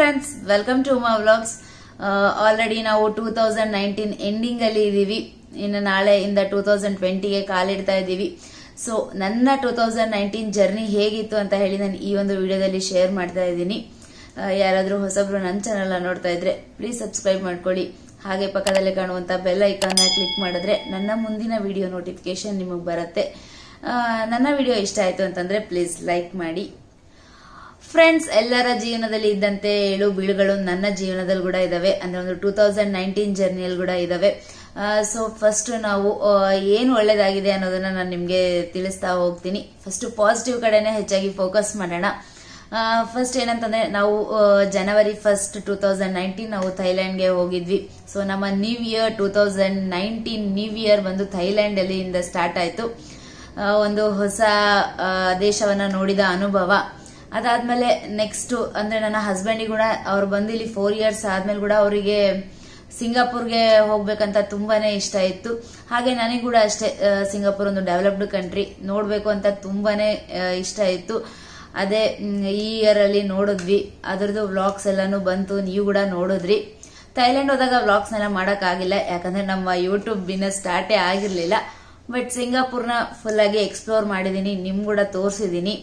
friends welcome to my vlogs already ನಾವು two thousand nineteen ending ಅಲ್ಲಿ ಇದೀವಿ ಇನ್ನು ನಾಳೆಯಿಂದ ಟೂ ತೌಸಂಡ್ ಟ್ವೆಂಟಿಗೆ ಕಾಲಿಡ್ತಾ ಇದ್ದೀವಿ ಸೊ ನನ್ನ ಟೂ ತೌಸಂಡ್ ನೈನ್ಟೀನ್ ಜರ್ನಿ ಹೇಗಿತ್ತು ಅಂತ ಹೇಳಿ ನಾನು ಈ ಒಂದು ವಿಡಿಯೋದಲ್ಲಿ ಶೇರ್ ಮಾಡ್ತಾ ಇದ್ದೀನಿ ಯಾರಾದರೂ ಹೊಸಬ್ರು ನನ್ನ ಚಾನಲ್ ನೋಡ್ತಾ ಇದ್ರೆ ಪ್ಲೀಸ್ ಸಬ್ಸ್ಕ್ರೈಬ್ ಮಾಡ್ಕೊಳ್ಳಿ ಹಾಗೆ ಪಕ್ಕದಲ್ಲಿ ಕಾಣುವಂತ ಬೆಲ್ ಐಕಾನ್ನ ಕ್ಲಿಕ್ ಮಾಡಿದ್ರೆ ನನ್ನ ಮುಂದಿನ ವಿಡಿಯೋ ನೋಟಿಫಿಕೇಶನ್ ನಿಮಗೆ ಬರುತ್ತೆ ಆ, ನನ್ನ ವಿಡಿಯೋ ಇಷ್ಟ ಆಯ್ತು ಅಂತಂದ್ರೆ ಪ್ಲೀಸ್ ಲೈಕ್ ಮಾಡಿ ಫ್ರೆಂಡ್ಸ್ ಎಲ್ಲರ ಜೀವನದಲ್ಲಿ ಇದ್ದಂತೆ ಏಳು ಬೀಳುಗಳು ನನ್ನ ಜೀವನದಲ್ಲಿ ಕೂಡ ಇದಾವೆ ಅಂದ್ರೆ ಒಂದು ಟೂ ತೌಸಂಡ್ ನೈನ್ಟೀನ್ ಜರ್ನಿಯಲ್ಲಿ ಕೂಡ ಇದಾವೆ ಸೊ ಫಸ್ಟ್ ನಾವು ಆ, ಏನು ಒಳ್ಳೇದಾಗಿದೆ ಅನ್ನೋದನ್ನ ನಾನು ನಿಮ್ಗೆ ತಿಳಿಸ್ತಾ ಹೋಗ್ತೀನಿ ಫಸ್ಟ್ ಪಾಸಿಟಿವ್ ಕಡೆನೆ ಹೆಚ್ಚಾಗಿ ಫೋಕಸ್ ಮಾಡೋಣ ಫಸ್ಟ್ ಏನಂತಂದ್ರೆ ನಾವು ಆ, January first two thousand nineteen ನಾವು ಥೈಲ್ಯಾಂಡ್ಗೆ ಹೋಗಿದ್ವಿ ಸೊ ನಮ್ಮ new year two thousand nineteen new year ಬಂದು ಥೈಲ್ಯಾಂಡ್ ಅಲ್ಲಿ ಇಂದ ಸ್ಟಾರ್ಟ್ ಆಯ್ತು ಆ, ಒಂದು ಹೊಸ ಆ, ದೇಶವನ್ನ ನೋಡಿದ ಅನುಭವ ಅದಾದ್ಮೇಲೆ ನೆಕ್ಸ್ಟ್ ಅಂದ್ರೆ ನನ್ನ ಹಸ್ಬೆಂಡಿಗೆ ಕೂಡ ಅವ್ರು ಬಂದು ಇಲ್ಲಿ ಫೋರ್ ಇಯರ್ಸ್ ಆದ್ಮೇಲೆ ಕೂಡ ಅವರಿಗೆ ಸಿಂಗಾಪುರ್ಗೆ ಹೋಗ್ಬೇಕಂತ ತುಂಬಾನೇ ಇಷ್ಟ ಇತ್ತು ಹಾಗೆ ನನಗೆ ಕೂಡ ಅಷ್ಟೇ ಆ, ಸಿಂಗಾಪುರ್ ಒಂದು ಡೆವಲಪ್ಡ್ ಕಂಟ್ರಿ ನೋಡ್ಬೇಕು ಅಂತ ತುಂಬಾನೇ ಆ, ಇಷ್ಟ ಇತ್ತು ಅದೇ ಮ್, ಈ ಇಯರ್ ಅಲ್ಲಿ ನೋಡಿದ್ವಿ ಅದ್ರದ್ದು ವ್ಲಾಗ್ಸ್ ಎಲ್ಲಾನು ಬಂತು ನೀವು ಕೂಡ ನೋಡಿದ್ರಿ ಥೈಲ್ಯಾಂಡ್ ಹೋದಾಗ ವ್ಲಾಗ್ಸ್ ಎಲ್ಲ ಮಾಡಕ್ ಆಗಿಲ್ಲ ಯಾಕಂದ್ರೆ ನಮ್ಮ ಯೂಟ್ಯೂಬ್ ಬಿನ ಸ್ಟಾರ್ಟೇ ಆಗಿರ್ಲಿಲ್ಲ ಬಟ್ ಸಿಂಗಾಪುರ್ನ ಫುಲ್ ಆಗಿ ಎಕ್ಸ್ಪ್ಲೋರ್ ಮಾಡಿದೀನಿ ನಿಮ್ ಕೂಡ ತೋರಿಸಿದೀನಿ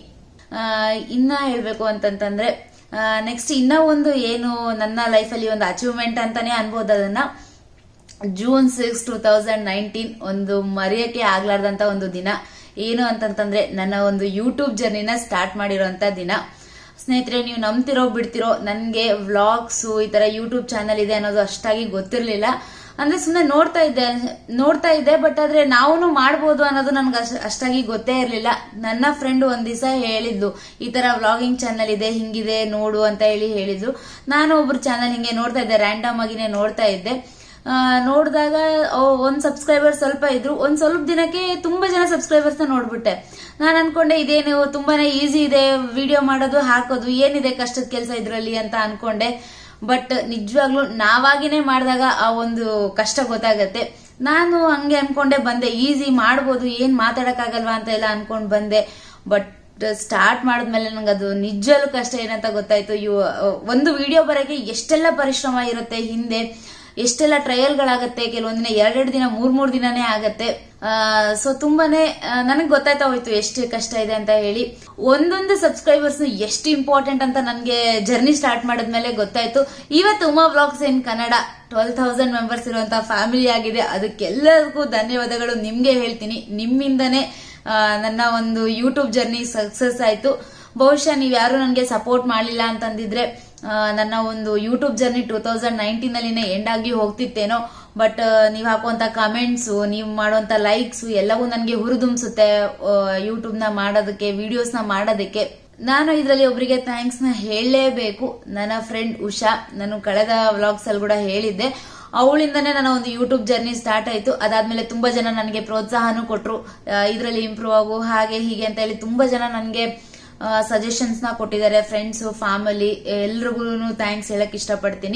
ಇನ್ನ ಹೇಳ್ಬೇಕು ಅಂತಂತಂದ್ರೆ ನೆಕ್ಸ್ಟ್ ಇನ್ನ ಒಂದು ಏನು ನನ್ನ ಲೈಫಲ್ಲಿ ಒಂದು ಅಚೀವ್ಮೆಂಟ್ ಅಂತಾನೆ ಅನ್ಬೋದು ಅದನ್ನ June six two thousand nineteen ಒಂದು ಮರೆಯಕ್ಕೆ ಆಗ್ಲಾರ್ದಂತ ಒಂದು ದಿನ ಏನು ಅಂತಂತಂದ್ರೆ ನನ್ನ ಒಂದು ಯೂಟ್ಯೂಬ್ ಜರ್ನಿನ ಸ್ಟಾರ್ಟ್ ಮಾಡಿರೋಂತ ದಿನ ಸ್ನೇಹಿತರೆ ನೀವು ನಂಬ್ತಿರೋ ಬಿಡ್ತಿರೋ ನನ್ಗೆ ವ್ಲಾಗ್ಸ್ ಈ ತರ ಯೂಟ್ಯೂಬ್ ಚಾನಲ್ ಇದೆ ಅನ್ನೋದು ಅಷ್ಟಾಗಿ ಗೊತ್ತಿರ್ಲಿಲ್ಲ ಅಂದ್ರೆ ಸುಮ್ಮನೆ ನೋಡ್ತಾ ಇದ್ದೆ ನೋಡ್ತಾ ಇದ್ದೆ ಬಟ್ ಆದ್ರೆ ನಾವು ಮಾಡ್ಬೋದು ಅನ್ನೋದು ನನ್ಗೆ ಅಷ್ಟಾಗಿ ಗೊತ್ತೇ ಇರ್ಲಿಲ್ಲ ನನ್ನ ಫ್ರೆಂಡ್ ಒಂದ್ ದಿವಸ ಹೇಳಿದ್ಲು ಈ ತರ ವ್ಲಾಗಿಂಗ್ ಚಾನಲ್ ಇದೆ ಹಿಂಗಿದೆ ನೋಡು ಅಂತ ಹೇಳಿ ಹೇಳಿದ್ಲು ನಾನು ಒಬ್ರು ಚಾನಲ್ ಹಿಂಗೆ ನೋಡ್ತಾ ಇದ್ದೆ ರ್ಯಾಂಡಮ್ ಆಗಿನೇ ನೋಡ್ತಾ ಇದ್ದೆ ಆ, ನೋಡಿದಾಗ ಒಂದ್ ಸಬ್ಸ್ಕ್ರೈಬರ್ ಸ್ವಲ್ಪ ಇದ್ರು ಒಂದ್ ಸ್ವಲ್ಪ ದಿನಕ್ಕೆ ತುಂಬಾ ಜನ ಸಬ್ಸ್ಕ್ರೈಬರ್ಸ್ ನ ನೋಡ್ಬಿಟ್ಟೆ ನಾನು ಅನ್ಕೊಂಡೆ ಇದೇನು ತುಂಬಾನೇ ಈಸಿ ಇದೆ ವಿಡಿಯೋ ಮಾಡೋದು ಹಾಕೋದು ಏನಿದೆ ಕಷ್ಟದ ಕೆಲಸ ಇದ್ರಲ್ಲಿ ಅಂತ ಅನ್ಕೊಂಡೆ ಬಟ್ ನಿಜವಾಗ್ಲೂ ನಾವಾಗಿನೇ ಮಾಡಿದಾಗ ಆ ಒಂದು ಕಷ್ಟ ಗೊತ್ತಾಗತ್ತೆ ನಾನು ಹಂಗೆ ಅನ್ಕೊಂಡೆ ಬಂದೆ ಈಸಿ ಮಾಡ್ಬೋದು ಏನ್ ಮಾತಾಡಕ್ಕಾಗಲ್ವಾ ಅಂತ ಎಲ್ಲ ಅನ್ಕೊಂಡ್ ಬಂದೆ ಬಟ್ ಸ್ಟಾರ್ಟ್ ಮಾಡಿದ್ಮೇಲೆ ನಂಗೆ ಅದು ನಿಜವಲ್ಲೂ ಕಷ್ಟ ಏನಂತ ಗೊತ್ತಾಯ್ತು ಇವು ಒಂದು ವಿಡಿಯೋ ಬರೋಕೆ ಎಷ್ಟೆಲ್ಲ ಪರಿಶ್ರಮ ಇರುತ್ತೆ ಹಿಂದೆ ಎಷ್ಟೆಲ್ಲ ಟ್ರಯಲ್ಗಳಾಗತ್ತೆ ಕೆಲವೊಂದಿನ ಎರಡೆರಡು ದಿನ ಮೂರ್ ಮೂರ್ ದಿನನೇ ಆಗತ್ತೆ ಸೊ ತುಂಬಾನೇ ನನಗೆ ಗೊತ್ತಾಯ್ತಾ ಹೋಯ್ತು ಎಷ್ಟು ಕಷ್ಟ ಇದೆ ಅಂತ ಹೇಳಿ ಒಂದೊಂದು ಸಬ್ಸ್ಕ್ರೈಬರ್ಸ್ ಎಷ್ಟು ಇಂಪಾರ್ಟೆಂಟ್ ಅಂತ ನನಗೆ ಜರ್ನಿ ಸ್ಟಾರ್ಟ್ ಮಾಡಿದ್ಮೇಲೆ ಗೊತ್ತಾಯ್ತು ಇವತ್ತು Uma blogs in Kannada twelve thousand members ಇರುವಂತಹ ಫ್ಯಾಮಿಲಿ ಆಗಿದೆ ಅದಕ್ಕೆಲ್ಲರಿಗೂ ಧನ್ಯವಾದಗಳು ನಿಮ್ಗೆ ಹೇಳ್ತೀನಿ ನಿಮ್ಮಿಂದನೇ ಆ, ನನ್ನ ಒಂದು ಯೂಟ್ಯೂಬ್ ಜರ್ನಿ ಸಕ್ಸಸ್ ಆಯ್ತು ಬಹುಶಃ ನೀವ್ ಯಾರು ನನಗೆ ಸಪೋರ್ಟ್ ಮಾಡಲಿಲ್ಲ ಅಂತಂದಿದ್ರೆ ಆ, ನನ್ನ ಒಂದು YouTube journey two thousand nineteen ಅಲ್ಲಿನೇ ಎಂಡ್ ಆಗಿ ಹೋಗ್ತಿತ್ತೇನೋ ಬಟ್ ನೀವ್ ಹಾಕುವಂತ ಕಮೆಂಟ್ಸ್ ನೀವು ಮಾಡುವಂತ ಲೈಕ್ಸ್ ಎಲ್ಲವೂ ನನಗೆ ಹುರಿದುಂಬಿಸುತ್ತೆ ಯೂಟ್ಯೂಬ್ ನ ಮಾಡೋದಕ್ಕೆ ವಿಡಿಯೋಸ್ ನ ಮಾಡೋದಕ್ಕೆ ನಾನು ಇದರಲ್ಲಿ ಒಬ್ಬರಿಗೆ ಥ್ಯಾಂಕ್ಸ್ ನ ಹೇಳಲೇಬೇಕು ನನ್ನ ಫ್ರೆಂಡ್ ಉಷಾ ನಾನು ಕಳೆದ ವ್ಲಾಗ್ಸ್ ಅಲ್ಲಿ ಕೂಡ ಹೇಳಿದ್ದೆ ಅವಳಿಂದನೇ ನನ್ನ ಒಂದು ಯೂಟ್ಯೂಬ್ ಜರ್ನಿ ಸ್ಟಾರ್ಟ್ ಆಯ್ತು ಅದಾದ್ಮೇಲೆ ತುಂಬಾ ಜನ ನನಗೆ ಪ್ರೋತ್ಸಾಹನೂ ಕೊಟ್ರು ಇದರಲ್ಲಿ ಇಂಪ್ರೂವ್ ಆಗು ಹಾಗೆ ಹೀಗೆ ಅಂತ ಹೇಳಿ ತುಂಬಾ ಜನ ನನಗೆ ಸಜೆಷನ್ಸ್ ನ ಕೊಟ್ಟಿದ್ದಾರೆ ಫ್ರೆಂಡ್ಸ್ ಫ್ಯಾಮಿಲಿ ಎಲ್ರಿಗೂ ಥ್ಯಾಂಕ್ಸ್ ಹೇಳಕ್ ಇಷ್ಟಪಡ್ತೀನಿ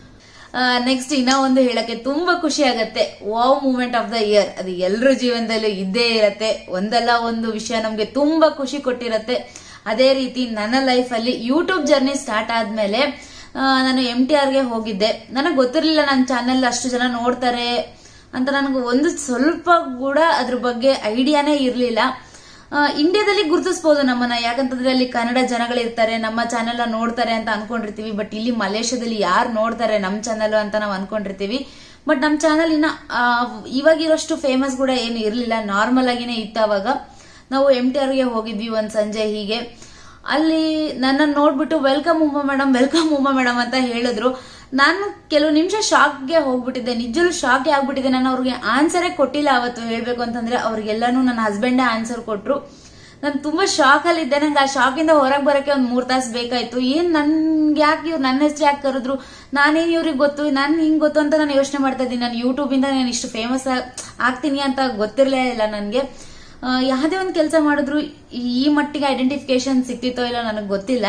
ನೆಕ್ಸ್ಟ್ ಇನ್ನ ಒಂದು ಹೇಳಕ್ಕೆ ತುಂಬಾ ಖುಷಿ ಆಗತ್ತೆ wow moment of the year ಅದು ಎಲ್ಲರ ಜೀವನದಲ್ಲೂ ಇದ್ದೇ ಇರತ್ತೆ ಒಂದಲ್ಲ ಒಂದು ವಿಷಯ ನಮ್ಗೆ ತುಂಬಾ ಖುಷಿ ಕೊಟ್ಟಿರತ್ತೆ ಅದೇ ರೀತಿ ನನ್ನ ಲೈಫ್ ಅಲ್ಲಿ ಯೂಟ್ಯೂಬ್ ಜರ್ನಿ ಸ್ಟಾರ್ಟ್ ಆದ್ಮೇಲೆ ಆ, ನಾನು ಎಂ ಟಿ ಆರ್ಗೆ ಹೋಗಿದ್ದೆ ನನಗೆ ಗೊತ್ತಿರಲಿಲ್ಲ ನನ್ನ ಚಾನೆಲ್ ಅಷ್ಟು ಜನ ನೋಡ್ತಾರೆ ಅಂತ ನನಗೆ ಒಂದು ಸ್ವಲ್ಪ ಕೂಡ ಅದ್ರ ಬಗ್ಗೆ ಐಡಿಯಾನೇ ಇರಲಿಲ್ಲ ಇಂಡಿಯಾದಲ್ಲಿ ಗುರುತಿಸಬಹುದು ನಮ್ಮನ್ನ ಯಾಕಂತಂದ್ರೆ ಅಲ್ಲಿ ಕನ್ನಡ ಜನಗಳಿರ್ತಾರೆ ನಮ್ಮ ಚಾನೆಲ್ ನೋಡ್ತಾರೆ ಅಂತ ಅನ್ಕೊಂಡಿರ್ತೀವಿ ಬಟ್ ಇಲ್ಲಿ ಮಲೇಷ್ಯಾದಲ್ಲಿ ಯಾರು ನೋಡ್ತಾರೆ ನಮ್ಮ ಚಾನೆಲ್ ಅಂತ ನಾವು ಅನ್ಕೊಂಡಿರ್ತೀವಿ ಬಟ್ ನಮ್ಮ ಚಾನೆಲ್ ಇನ್ನ ಆ, ಇವಾಗಿರೋಷ್ಟು ಫೇಮಸ್ ಕೂಡ ಏನು ಇರಲಿಲ್ಲ ನಾರ್ಮಲ್ ಆಗಿನೇ ಇತ್ತು ಅವಾಗ ನಾವು ಎಂ ಟಿ ಆರ್ಗೆ ಹೋಗಿದ್ವಿ ಒಂದ್ ಸಂಜೆ ಹೀಗೆ ಅಲ್ಲಿ ನನ್ನ ನೋಡ್ಬಿಟ್ಟು welcome Uma madam welcome Uma madam ಅಂತ ಹೇಳಿದ್ರು ನಾನು ಕೆಲವು ನಿಮಿಷ ಶಾಕ್ಗೆ ಹೋಗ್ಬಿಟ್ಟಿದ್ದೆ ನಿಜವೂ ಶಾಕ್ಗೆ ಆಗ್ಬಿಟ್ಟಿದ್ದೆ ನಾನು ಅವ್ರಿಗೆ ಆನ್ಸರೇ ಕೊಟ್ಟಿಲ್ಲ ಅವತ್ತು ಹೇಳ್ಬೇಕು ಅಂತಂದ್ರೆ ಅವ್ರಿಗೆಲ್ಲಾನು ನನ್ನ ಹಸ್ಬೆಂಡೇ ಆನ್ಸರ್ ಕೊಟ್ರು ನಾನು ತುಂಬಾ ಶಾಕ್ ಅಲ್ಲಿ ಇದ್ದೆ ನಂಗೆ ಆ ಶಾಕ್ ಇಂದ ಹೊರಗೆ ಬರಕ್ಕೆ ಒಂದ್ ಮೂರ್ ತಾಸು ಬೇಕಾಯ್ತು ಏನ್ ನನ್ಗೆ ಯಾಕೆ ಇವ್ರು ನನ್ನ ಹೆಸರು ಯಾಕೆ ಕರೆದ್ರು ನಾನೇನ್ ಇವ್ರಿಗೆ ಗೊತ್ತು ನನ್ ಹಿಂಗ್ ಗೊತ್ತು ಅಂತ ನಾನು ಯೋಚನೆ ಮಾಡ್ತಾ ಇದ್ದೀನಿ ನಾನು ಯೂಟ್ಯೂಬ್ ಇಂದ ನಾನು ಇಷ್ಟು ಫೇಮಸ್ ಆಗ್ತೀನಿ ಅಂತ ಗೊತ್ತಿರಲೇ ಇಲ್ಲ ನನ್ಗೆ ಆ, ಯಾವುದೇ ಒಂದು ಕೆಲಸ ಮಾಡಿದ್ರು ಈ ಮಟ್ಟಿಗೆ ಐಡೆಂಟಿಫಿಕೇಶನ್ ಸಿಕ್ತಿತ್ತೋ ಇಲ್ಲ ನನಗೆ ಗೊತ್ತಿಲ್ಲ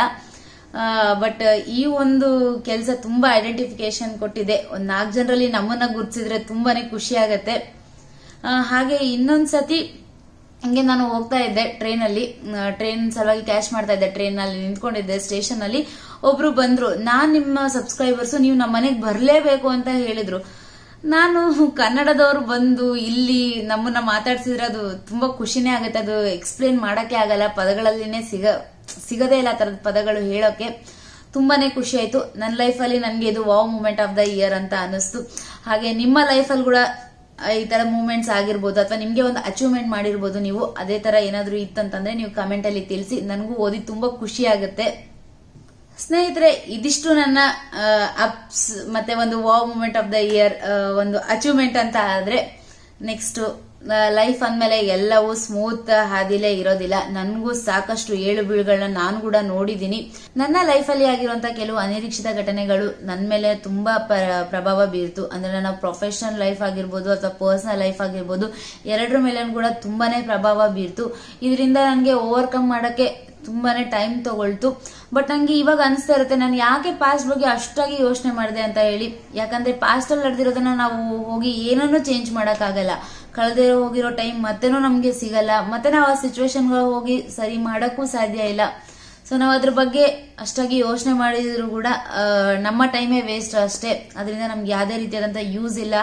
ಬಟ್ ಈ ಒಂದು ಕೆಲಸ ತುಂಬಾ ಐಡೆಂಟಿಫಿಕೇಶನ್ ಕೊಟ್ಟಿದೆ ಒಂದ್ ನಾಲ್ಕು ಜನರಲ್ಲಿ ನಮ್ಮನ್ನ ಗುರ್ತಿಸಿದ್ರೆ ತುಂಬಾನೇ ಖುಷಿ ಆಗತ್ತೆ ಆ, ಹಾಗೆ ಇನ್ನೊಂದ್ ಸತಿ ಹಂಗೆ ನಾನು ಹೋಗ್ತಾ ಇದ್ದೆ ಟ್ರೈನ್ ಅಲ್ಲಿ ಟ್ರೈನ್ ಸಲುವಾಗಿ ಕ್ಯಾಶ್ ಮಾಡ್ತಾ ಇದ್ದೆ ಟ್ರೈನ್ ಅಲ್ಲಿ ನಿಂತ್ಕೊಂಡಿದ್ದೆ ಸ್ಟೇಷನ್ ಅಲ್ಲಿ ಒಬ್ರು ಬಂದ್ರು ನಾನ್ ನಿಮ್ಮ ಸಬ್ಸ್ಕ್ರೈಬರ್ಸ್ ನೀವು ನಮ್ಮ ಮನೆಗೆ ಬರ್ಲೇಬೇಕು ಅಂತ ಹೇಳಿದ್ರು ನಾನು ಕನ್ನಡದವರು ಬಂದು ಇಲ್ಲಿ ನಮ್ಮನ್ನ ಮಾತಾಡ್ಸಿದ್ರೆ ಅದು ತುಂಬಾ ಖುಷಿನೇ ಆಗುತ್ತೆ ಅದು ಎಕ್ಸ್ಪ್ಲೇನ್ ಮಾಡಕ್ಕೆ ಆಗಲ್ಲ ಪದಗಳಲ್ಲಿನೇ ಸಿಗ ಸಿಗದೇ ಇಲ್ಲ ಆ ತರದ ಪದಗಳು ಹೇಳೋಕೆ ತುಂಬಾನೇ ಖುಷಿ ಆಯ್ತು ನನ್ನ ಲೈಫಲ್ಲಿ ನನಗೆ ಇದು wow moment of the year ಅಂತ ಅನಿಸ್ತು ಹಾಗೆ ನಿಮ್ಮ ಲೈಫಲ್ಲಿ ಕೂಡ ಈ ತರ ಮೂಮೆಂಟ್ಸ್ ಆಗಿರ್ಬೋದು ಅಥವಾ ನಿಮ್ಗೆ ಒಂದು ಅಚೀವ್ಮೆಂಟ್ ಮಾಡಿರ್ಬೋದು ನೀವು ಅದೇ ತರ ಏನಾದ್ರೂ ಇತ್ತಂತಂದ್ರೆ ನೀವು ಕಮೆಂಟ್ ಅಲ್ಲಿ ತಿಳಿಸಿ ನನಗೂ ಓದಿ ತುಂಬಾ ಖುಷಿ ಆಗುತ್ತೆ ಸ್ನೇಹಿತರೆ ಇದಿಷ್ಟು ನನ್ನ ಅಪ್ಸ್ ಮತ್ತೆ ಒಂದು wow moment of the year ಒಂದು ಅಚೀವ್ಮೆಂಟ್ ಅಂತ ಆದ್ರೆ ನೆಕ್ಸ್ಟ್ ಲೈಫ್ ಅಂದ್ಮೇಲೆ ಎಲ್ಲವೂ ಸ್ಮೂತ್ ಹಾದಿಲೇ ಇರೋದಿಲ್ಲ ನನಗೂ ಸಾಕಷ್ಟು ಏಳು ಬೀಳುಗಳನ್ನ ನಾನು ಕೂಡ ನೋಡಿದ್ದೀನಿ ನನ್ನ ಲೈಫಲ್ಲಿ ಆಗಿರುವಂತಹ ಕೆಲವು ಅನಿರೀಕ್ಷಿತ ಘಟನೆಗಳು ನನ್ನ ಮೇಲೆ ತುಂಬಾ ಪ- ಪ್ರಭಾವ ಬೀರ್ತು ಅಂದ್ರೆ ನನ್ನ ಪ್ರೊಫೆಷನಲ್ ಲೈಫ್ ಆಗಿರ್ಬೋದು ಅಥವಾ ಪರ್ಸನಲ್ ಲೈಫ್ ಆಗಿರ್ಬೋದು ಎರಡರ ಮೇಲೆ ಕೂಡ ತುಂಬಾನೇ ಪ್ರಭಾವ ಬೀರ್ತು ಇದರಿಂದ ನನಗೆ ಓವರ್ಕಮ್ ಮಾಡಕ್ಕೆ ತುಂಬಾನೇ ಟೈಮ್ ತಗೊಳ್ತು ಬಟ್ ನಂಗೆ ಇವಾಗ ಅನಿಸ್ತಾ ಇರುತ್ತೆ ನಾನು ಯಾಕೆ ಪಾಸ್ಟ್ ಬಗ್ಗೆ ಅಷ್ಟಾಗಿ ಯೋಚನೆ ಮಾಡಿದೆ ಅಂತ ಹೇಳಿ ಯಾಕಂದ್ರೆ ಪಾಸ್ಟ್ ಅಲ್ಲಿ ನಡೆದಿರೋದನ್ನ ನಾವು ಹೋಗಿ ಏನನ್ನೂ ಚೇಂಜ್ ಮಾಡಕ್ಕಾಗಲ್ಲ ಕಳೆದಿರೋ ಹೋಗಿರೋ ಟೈಮ್ ಮತ್ತೆನೂ ನಮ್ಗೆ ಸಿಗಲ್ಲ ಮತ್ತೆ ನಾವು ಆ ಸಿಚುವೇಶನ್ ಹೋಗಿ ಸರಿ ಮಾಡಕ್ಕೂ ಸಾಧ್ಯ ಇಲ್ಲ ಸೊ ನಾವು ಅದ್ರ ಬಗ್ಗೆ ಅಷ್ಟಾಗಿ ಯೋಚನೆ ಮಾಡಿದ್ರು ಕೂಡ ಆ, ನಮ್ಮ ಟೈಮೇ ವೇಸ್ಟ್ ಅಷ್ಟೇ ಅದರಿಂದ ನಮ್ಗೆ ಯಾವುದೇ ರೀತಿಯಾದಂಥ ಯೂಸ್ ಇಲ್ಲ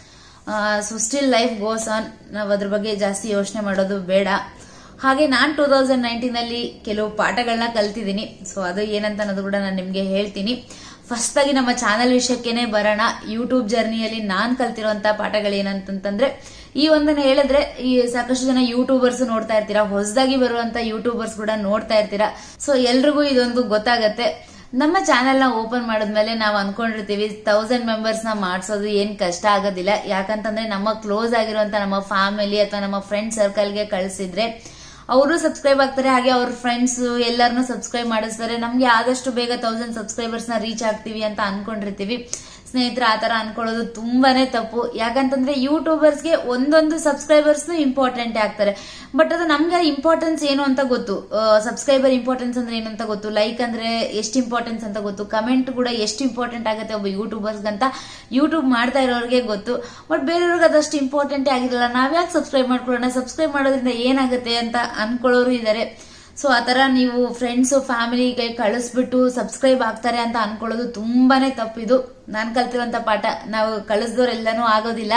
so still life goes on ನಾವು ಅದ್ರ ಬಗ್ಗೆ ಜಾಸ್ತಿ ಯೋಚನೆ ಮಾಡೋದು ಬೇಡ ಹಾಗೆ ನಾನು ಟೂ ತೌಸಂಡ್ ನೈನ್ಟೀನ್ ಅಲ್ಲಿ ಕೆಲವು ಪಾಠಗಳನ್ನ ಕಲ್ತಿದ್ದೀನಿ ಸೊ ಅದು ಏನಂತ ಅನ್ನೋದು ಕೂಡ ನಾನು ನಿಮ್ಗೆ ಹೇಳ್ತೀನಿ ಫಸ್ಟ್ ಆಗಿ ನಮ್ಮ ಚಾನೆಲ್ ವಿಷಯಕ್ಕೇನೆ ಬರೋಣ ಯೂಟ್ಯೂಬ್ ಜರ್ನಿಯಲ್ಲಿ ನಾನ್ ಕಲ್ತಿರುವಂತ ಪಾಠಗಳೇನಂತಂದ್ರೆ ಈ ಒಂದನ್ನ ಹೇಳಿದ್ರೆ ಈ ಸಾಕಷ್ಟು ಜನ ಯೂಟ್ಯೂಬರ್ಸ್ ನೋಡ್ತಾ ಇರ್ತೀರಾ ಹೊಸದಾಗಿ ಬರುವಂತ ಯೂಟ್ಯೂಬರ್ಸ್ ಕೂಡ ನೋಡ್ತಾ ಇರ್ತೀರಾ ಸೊ ಎಲ್ರಿಗೂ ಇದೊಂದು ಗೊತ್ತಾಗತ್ತೆ ನಮ್ಮ ಚಾನೆಲ್ ನ ಓಪನ್ ಮಾಡಿದ್ಮೇಲೆ ನಾವು ಅನ್ಕೊಂಡಿರ್ತೀವಿ ತೌಸಂಡ್ ಮೆಂಬರ್ಸ್ ನ ಮಾಡ್ಸೋದು ಏನ್ ಕಷ್ಟ ಆಗೋದಿಲ್ಲ ಯಾಕಂತಂದ್ರೆ ನಮ್ಮ ಕ್ಲೋಸ್ ಆಗಿರುವಂತ ನಮ್ಮ ಫ್ಯಾಮಿಲಿ ಅಥವಾ ನಮ್ಮ ಫ್ರೆಂಡ್ ಸರ್ಕಲ್ಗೆ ಕಳಿಸಿದ್ರೆ ಅವರು ಸಬ್ಸ್ಕ್ರೈಬ್ ಆಗ್ತಾರೆ ಹಾಗೆ ಅವ್ರ ಫ್ರೆಂಡ್ಸ್ ಎಲ್ಲರನ್ನೂ ಸಬ್ಸ್ಕ್ರೈಬ್ ಮಾಡಿಸ್ತಾರೆ ನಮ್ಗೆ ಆದಷ್ಟು ಬೇಗ ತೌಸಂಡ್ ಸಬ್ಸ್ಕ್ರೈಬರ್ಸ್ ನ ರೀಚ್ ಆಗ್ತೀವಿ ಅಂತ ಅನ್ಕೊಂಡಿರ್ತೀವಿ ಸ್ನೇಹಿತರೆ ಆತರ ಅನ್ಕೊಳ್ಳೋದು ತುಂಬಾನೇ ತಪ್ಪು ಯಾಕಂತಂದ್ರೆ ಯೂಟ್ಯೂಬರ್ಸ್ಗೆ ಒಂದೊಂದು ಸಬ್ಸ್ಕ್ರೈಬರ್ಸ್ ಇಂಪಾರ್ಟೆಂಟ್ ಆಗ್ತಾರೆ ಬಟ್ ಅದು ನಮ್ಗೆ ಇಂಪಾರ್ಟೆನ್ಸ್ ಏನು ಅಂತ ಗೊತ್ತು ಸಬ್ಸ್ಕ್ರೈಬರ್ ಇಂಪಾರ್ಟೆನ್ಸ್ ಅಂದ್ರೆ ಏನು ಅಂತ ಗೊತ್ತು ಲೈಕ್ ಅಂದ್ರೆ ಎಷ್ಟು ಇಂಪಾರ್ಟೆನ್ಸ್ ಅಂತ ಗೊತ್ತು ಕಮೆಂಟ್ ಕೂಡ ಎಷ್ಟು ಇಂಪಾರ್ಟೆಂಟ್ ಆಗುತ್ತೆ ಒಬ್ಬ ಯೂಟ್ಯೂಬರ್ಸ್ ಅಂತ ಯೂಟ್ಯೂಬ್ ಮಾಡ್ತಾ ಇರೋರಿಗೆ ಗೊತ್ತು ಬಟ್ ಬೇರೆಯವ್ರಿಗೆ ಅದಷ್ಟು ಇಂಪಾರ್ಟೆಂಟ್ ಆಗಿರಲ್ಲ ನಾವ್ಯಾಕೆ ಸಬ್ಸ್ಕ್ರೈಬ್ ಮಾಡ್ಕೊಳ್ಳೋಣ ಸಬ್ಸ್ಕ್ರೈಬ್ ಮಾಡೋದ್ರಿಂದ ಏನಾಗುತ್ತೆ ಅಂತ ಅನ್ಕೊಳ್ಳೋರು ಇದ್ದಾರೆ ಸೊ ಆತರ ನೀವು ಫ್ರೆಂಡ್ಸ್ ಫ್ಯಾಮಿಲಿಗೆ ಕಳಿಸ್ಬಿಟ್ಟು ಸಬ್ಸ್ಕ್ರೈಬ್ ಆಗ್ತಾರೆ ಅಂತ ಅನ್ಕೊಳ್ಳೋದು ತುಂಬಾನೇ ತಪ್ಪಿದು ನಾನ್ ಕಲ್ತಿರುವಂತ ಪಾಠ ನಾವು ಕಳಿಸ್ದವ್ರೆಲ್ಲಾನು ಆಗೋದಿಲ್ಲ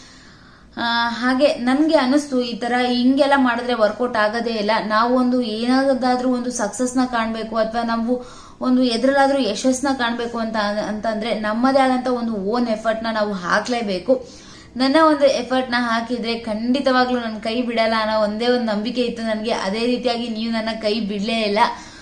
ಆ, ಹಾಗೆ ನನ್ಗೆ ಅನಿಸ್ತು ಈ ತರ ಹಿಂಗೆಲ್ಲ ಮಾಡಿದ್ರೆ ವರ್ಕೌಟ್ ಆಗೋದೇ ಇಲ್ಲ ನಾವು ಒಂದು ಏನಾದಾದ್ರೂ ಒಂದು ಸಕ್ಸಸ್ ನ ಕಾಣ್ಬೇಕು ಅಥವಾ ನಾವು ಒಂದು ಎದ್ರಲ್ಲಾದ್ರೂ ಯಶಸ್ಸನ್ನ ಕಾಣ್ಬೇಕು ಅಂತ ಅಂತಂದ್ರೆ ನಮ್ಮದೇ ಆದಂತ ಒಂದು ಓನ್ ಎಫರ್ಟ್ ನ ನಾವು ಹಾಕ್ಲೇಬೇಕು ನನ್ನ ಒಂದು ಎಫರ್ಟ್ ನ ಹಾಕಿದ್ರೆ ಖಂಡಿತವಾಗ್ಲೂ ನನ್ನ ಕೈ ಬಿಡಲ್ಲ ಅನ್ನೋ ಒಂದೇ ಒಂದು ನಂಬಿಕೆ ಇತ್ತು ನನಗೆ ಅದೇ ರೀತಿಯಾಗಿ ನೀವು ನನ್ನ ಕೈ ಬಿಡ್ಲೇ ಇಲ್ಲ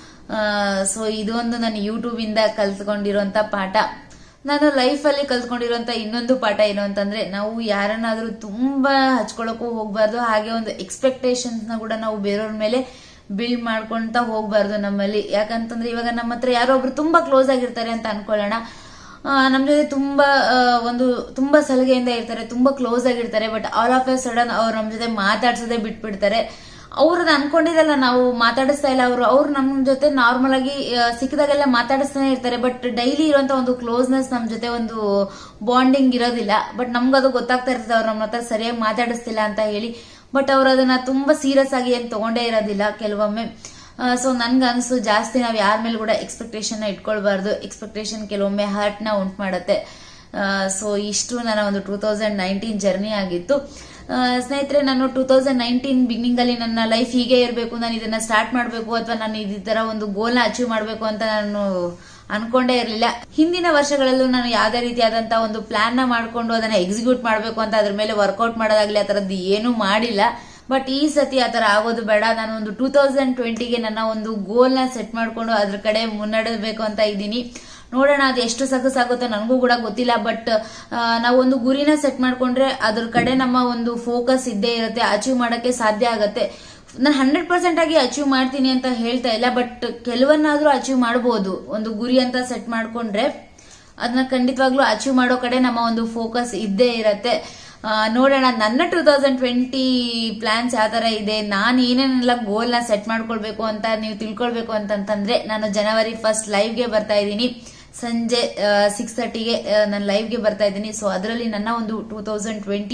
ಸೊ ಇದೊಂದು ನಾನು ಯೂಟ್ಯೂಬ್ ಇಂದ ಕಲ್ತ್ಕೊಂಡಿರುವಂತ ಪಾಠ ನಾನು ಲೈಫ್ ಅಲ್ಲಿ ಕಲ್ತ್ಕೊಂಡಿರುವಂತ ಇನ್ನೊಂದು ಪಾಠ ಏನು ಅಂತಂದ್ರೆ ನಾವು ಯಾರನ್ನಾದ್ರೂ ತುಂಬಾ ಹಚ್ಕೊಳಕ್ಕೂ ಹೋಗ್ಬಾರ್ದು ಹಾಗೆ ಒಂದು ಎಕ್ಸ್ಪೆಕ್ಟೇಷನ್ಸ್ ನ ಕೂಡ ನಾವು ಬೇರೆಯವ್ರ ಮೇಲೆ ಬಿಲ್ಡ್ ಮಾಡ್ಕೊಂತ ಹೋಗ್ಬಾರ್ದು ನಮ್ಮಲ್ಲಿ ಯಾಕಂತಂದ್ರೆ ಇವಾಗ ನಮ್ಮ ಹತ್ರ ಯಾರೋ ಒಬ್ರು ತುಂಬಾ ಕ್ಲೋಸ್ ಆಗಿರ್ತಾರೆ ಅಂತ ಅನ್ಕೊಳ್ಳೋಣ ಆ, ನಮ್ ಜೊತೆ ತುಂಬಾ ಆ, ಒಂದು ತುಂಬಾ ಸಲಿಗೆಯಿಂದ ಇರ್ತಾರೆ ತುಂಬಾ ಕ್ಲೋಸ್ ಆಗಿರ್ತಾರೆ but all of a sudden ಅವ್ರು ನಮ್ ಜೊತೆ ಮಾತಾಡ್ಸೋದೇ ಬಿಟ್ಬಿಡ್ತಾರೆ ಅವ್ರದ್ದು ಅನ್ಕೊಂಡಿರಲ್ಲ ನಾವು ಮಾತಾಡಿಸ್ತಾ ಇಲ್ಲ ಅವರು ಅವ್ರು ನಮ್ ಜೊತೆ ನಾರ್ಮಲ್ ಆಗಿ ಆ, ಸಿಕ್ಕಿದಾಗೆಲ್ಲ ಮಾತಾಡಿಸ್ತಾನೆ ಇರ್ತಾರೆ ಬಟ್ ಡೈಲಿ ಇರುವಂತ ಒಂದು ಕ್ಲೋಸ್ನೆಸ್ ನಮ್ ಜೊತೆ ಒಂದು ಬಾಂಡಿಂಗ್ ಇರೋದಿಲ್ಲ ಬಟ್ ನಮ್ಗದು ಗೊತ್ತಾಗ್ತಾ ಇರ್ತದೆ ಅವ್ರು ನಮ್ಮ ಹತ್ರ ಸರಿಯಾಗಿ ಮಾತಾಡಿಸ್ತಿಲ್ಲ ಅಂತ ಹೇಳಿ ಬಟ್ ಅವ್ರು ಅದನ್ನ ತುಂಬಾ ಸೀರಿಯಸ್ ಆಗಿ ಏನ್ ತಗೊಂಡೇ ಇರೋದಿಲ್ಲ ಕೆಲವೊಮ್ಮೆ ಸೊ ನನ್ಗೆ ಅನ್ಸು ಜಾಸ್ತಿ ನಾವ್ ಯಾರ ಮೇಲೆ ಕೂಡ ಎಕ್ಸ್ಪೆಕ್ಟೇಷನ್ ಇಟ್ಕೊಳ್ಬಾರ್ದು ಎಕ್ಸ್ಪೆಕ್ಟೇಷನ್ ಕೆಲವೊಮ್ಮೆ ಹರ್ಟ್ ನ ಉಂಟು ಮಾಡುತ್ತೆ ಸೊ ಇಷ್ಟು ನನ್ನ ಒಂದು ಟೂ ತೌಸಂಡ್ ನೈನ್ಟೀನ್ ಜರ್ನಿ ಆಗಿತ್ತು ಆ, ಸ್ನೇಹಿತರೆ ನಾನು ಟೂ ತೌಸಂಡ್ ನೈನ್ಟೀನ್ ಬಿಗಿನಿಂಗ್ ಅಲ್ಲಿ ನನ್ನ ಲೈಫ್ ಹೀಗೆ ಇರಬೇಕು ನಾನು ಇದನ್ನ ಸ್ಟಾರ್ಟ್ ಮಾಡಬೇಕು ಅಥವಾ ನಾನು ಈ ತರ ಒಂದು ಗೋಲ್ ನ ಅಚೀವ್ ಮಾಡಬೇಕು ಅಂತ ನಾನು ಅನ್ಕೊಂಡೇ ಇರಲಿಲ್ಲ ಹಿಂದಿನ ವರ್ಷಗಳಲ್ಲೂ ನಾನು ಯಾವುದೇ ರೀತಿಯಾದಂತಹ ಒಂದು ಪ್ಲಾನ್ ನ ಮಾಡ್ಕೊಂಡು ಅದನ್ನ ಎಕ್ಸಿಕ್ಯೂಟ್ ಮಾಡಬೇಕು ಅಂತ ಅದ್ರ ಮೇಲೆ ವರ್ಕೌಟ್ ಮಾಡೋದಾಗ್ಲಿ ಆ ತರದ್ದು ಏನೂ ಮಾಡಿಲ್ಲ ಬಟ್ ಈ ಸತಿ ಆ ತರ ಆಗೋದು ಬೇಡ ನಾನು ಒಂದು ಟೂ ತೌಸಂಡ್ ಟ್ವೆಂಟಿಗೆ ನನ್ನ ಒಂದು ಗೋಲ್ ನ ಸೆಟ್ ಮಾಡ್ಕೊಂಡು ಅದ್ರ ಕಡೆ ಮುನ್ನಡೆಬೇಕು ಅಂತ ಇದ್ದೀನಿ ನೋಡೋಣ ಅದು ಎಷ್ಟು ಸಕ್ಸಸ್ ಆಗುತ್ತೋ ನನಗೂ ಕೂಡ ಗೊತ್ತಿಲ್ಲ ಬಟ್ ನಾವು ಒಂದು ಗುರಿನ ಸೆಟ್ ಮಾಡ್ಕೊಂಡ್ರೆ ಅದ್ರ ಕಡೆ ನಮ್ಮ ಒಂದು ಫೋಕಸ್ ಇದ್ದೇ ಇರುತ್ತೆ ಅಚೀವ್ ಮಾಡಕ್ಕೆ ಸಾಧ್ಯ ಆಗತ್ತೆ ನಾನು ಹಂಡ್ರೆಡ್ ಪರ್ಸೆಂಟ್ ಆಗಿ ಅಚೀವ್ ಮಾಡ್ತೀನಿ ಅಂತ ಹೇಳ್ತಾ ಇಲ್ಲ ಬಟ್ ಕೆಲವನ್ನಾದ್ರೂ ಅಚೀವ್ ಮಾಡಬಹುದು ಒಂದು ಗುರಿ ಅಂತ ಸೆಟ್ ಮಾಡ್ಕೊಂಡ್ರೆ ಅದನ್ನ ಖಂಡಿತವಾಗ್ಲೂ ಅಚೀವ್ ಮಾಡೋ ಕಡೆ ನಮ್ಮ ಒಂದು ಫೋಕಸ್ ಇದ್ದೇ ಇರತ್ತೆ ಆ, ನೋಡೋಣ ನನ್ನ ಟೂ ತೌಸಂಡ್ ಟ್ವೆಂಟಿ ಪ್ಲಾನ್ಸ್ ಯಾವ ತರ ಇದೆ ನಾನು ಏನೇನೆಲ್ಲ ಗೋಲ್ ನ ಸೆಟ್ ಮಾಡ್ಕೊಳ್ಬೇಕು ಅಂತ ನೀವು ತಿಳ್ಕೊಳ್ಬೇಕು ಅಂತಂತಂದ್ರೆ ನಾನು ಜನವರಿ ಫಸ್ಟ್ ಲೈವ್ಗೆ ಬರ್ತಾ ಇದ್ದೀನಿ ಸಂಜೆ ಸಿಕ್ಸ್ ತರ್ಟಿಗೆ ನಾನು ಲೈವ್ಗೆ ಬರ್ತಾ ಇದ್ದೀನಿ ಸೊ ಅದರಲ್ಲಿ ನನ್ನ ಒಂದು ಟೂ ತೌಸಂಡ್ ಟ್ವೆಂಟಿ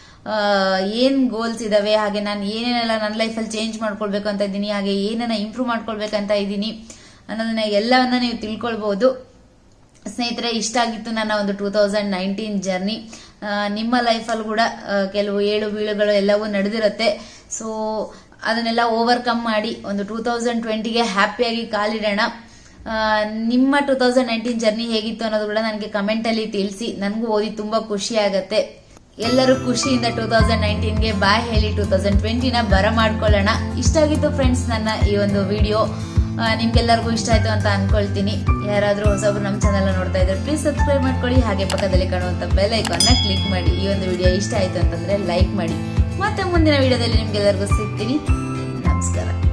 ಏನ್ ಗೋಲ್ಸ್ ಇದಾವೆ ಹಾಗೆ ನಾನು ಏನೇನೆಲ್ಲ ನನ್ನ ಲೈಫಲ್ಲಿ ಚೇಂಜ್ ಮಾಡ್ಕೊಳ್ಬೇಕು ಅಂತ ಇದ್ದೀನಿ ಹಾಗೆ ಏನನ್ನ ಇಂಪ್ರೂವ್ ಮಾಡ್ಕೊಳ್ಬೇಕಂತ ಇದ್ದೀನಿ ಅನ್ನೋದನ್ನ ಎಲ್ಲವನ್ನ ನೀವು ತಿಳ್ಕೊಳ್ಬಹುದು ಸ್ನೇಹಿತರೆ ಇಷ್ಟ ಆಗಿತ್ತು ನನ್ನ ಒಂದು ಟೂ ತೌಸಂಡ್ ನೈನ್ಟೀನ್ ಜರ್ನಿ ನಿಮ್ಮ ಲೈಫಲ್ಲಿ ಕೂಡ ಆ, ಕೆಲವು ಏಳು ಬೀಳುಗಳು ಎಲ್ಲವೂ ನಡೆದಿರುತ್ತೆ ಸೊ ಅದನ್ನೆಲ್ಲ ಓವರ್ಕಮ್ ಮಾಡಿ ಒಂದು ಟೂ ತೌಸಂಡ್ ಟ್ವೆಂಟಿಗೆ ಹ್ಯಾಪಿಯಾಗಿ ಕಾಲಿಡೋಣ ಆ, ನಿಮ್ಮ ಟೂ ತೌಸಂಡ್ ನೈನ್ಟೀನ್ ಜರ್ನಿ ಹೇಗಿತ್ತು ಅನ್ನೋದು ಕೂಡ ನನಗೆ ಕಮೆಂಟಲ್ಲಿ ತಿಳಿಸಿ ನನಗೂ ಓದಿ ತುಂಬ ಖುಷಿ ಆಗತ್ತೆ ಎಲ್ಲರೂ ಖುಷಿಯಿಂದ ಟೂ ತೌಸಂಡ್ ನೈನ್ಟೀನ್ಗೆ ಬಾಯ್ ಹೇಳಿ ಟೂ ತೌಸಂಡ್ ಟ್ವೆಂಟಿನ ಬರ ಮಾಡ್ಕೊಳ್ಳೋಣ ಇಷ್ಟ ಆಗಿತ್ತು ಫ್ರೆಂಡ್ಸ್ ನನ್ನ ಈ ಒಂದು ವಿಡಿಯೋ ನಿಮ್ಗೆಲ್ಲರಿಗೂ ಇಷ್ಟ ಆಯ್ತು ಅಂತ ಅನ್ಕೊಳ್ತೀನಿ ಯಾರಾದರೂ ಹೊಸಬ್ರು ನಮ್ಮ ಚಾನಲ್ ನೋಡ್ತಾ ಇದ್ರೆ ಪ್ಲೀಸ್ ಸಬ್ಸ್ಕ್ರೈಬ್ ಮಾಡ್ಕೊಳ್ಳಿ ಹಾಗೆ ಪಕ್ಕದಲ್ಲಿ ಕಾಣುವಂಥ ಬೆಲ್ ಐಕಾನ್ನ ಕ್ಲಿಕ್ ಮಾಡಿ ಈ ಒಂದು ವಿಡಿಯೋ ಇಷ್ಟ ಆಯ್ತು ಅಂತಂದ್ರೆ ಲೈಕ್ ಮಾಡಿ ಮತ್ತೆ ಮುಂದಿನ ವಿಡಿಯೋದಲ್ಲಿ ನಿಮ್ಗೆಲ್ಲರಿಗೂ ಸಿಗ್ತೀನಿ ನಮಸ್ಕಾರ